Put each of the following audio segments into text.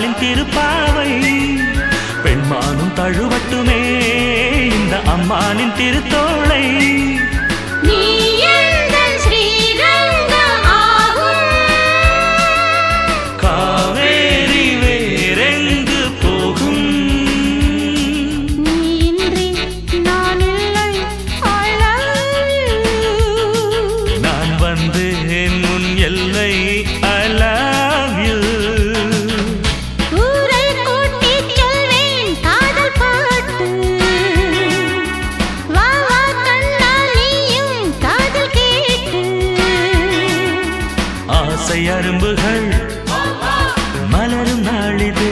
தாயின் திருப்பாவை பெண்மானும் தழுவட்டுமே இந்த அம்மானின் திருத்தோளை நீ எந்தன் ஸ்ரீரங்கம் ஆகும் காவேரி வேறெங்கு போகும் நீ இன்றி நான் இல்லை I love you. நான் வந்தேன் முன் எல்லை ஐ லவ் யூ ஊரை கூட்டிச் செல்வேன் காதல் பாட்டு. வா வா கண்ணா நீயும் காதல் கேட்டு. ஆசை அரும்புகள் மலரும் நாளிது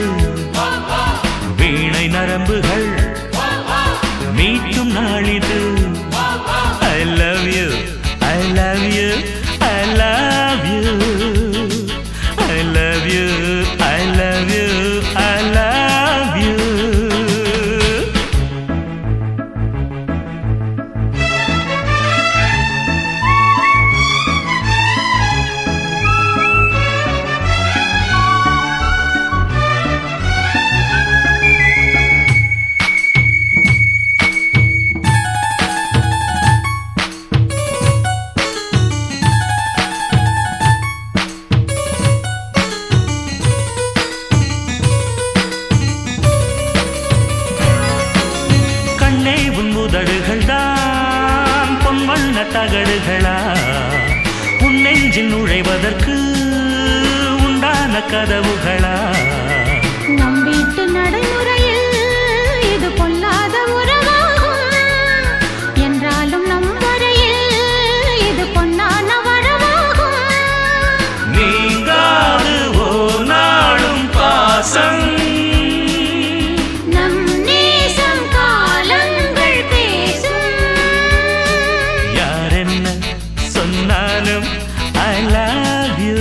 வீணை நரம்புகள் மீட்டும் நாளிது I love you I love you I love you I love you I love you I love you கண்ணே உன் முதடுகள் தான் பொன்வண்ண தகடுகளா உன் நெஞ்சில் நுழைவதற்கு உண்டான கதவுகளா நம் வீட்டு நடைமுறையில் இது பொல்லாத உறவாகும். என்றாலும் நம் வரையில் இது பொன்னான வரவாகும் நீங்காது ஓ நாளும் பாசம் நம் நேசம் காலங்கள் பேசும் யார் என்ன சொன்னாலும் ஐ லவ் யூ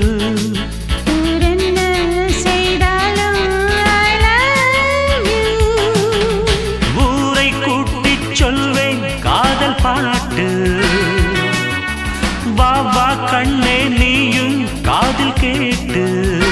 ஊரென்ன செய்தாலும் I love you. ஊரை கூட்டிச் சொல்வேன் காதல் பாட்டு வா வா கண்ணே நீயும் காதில் கேட்டு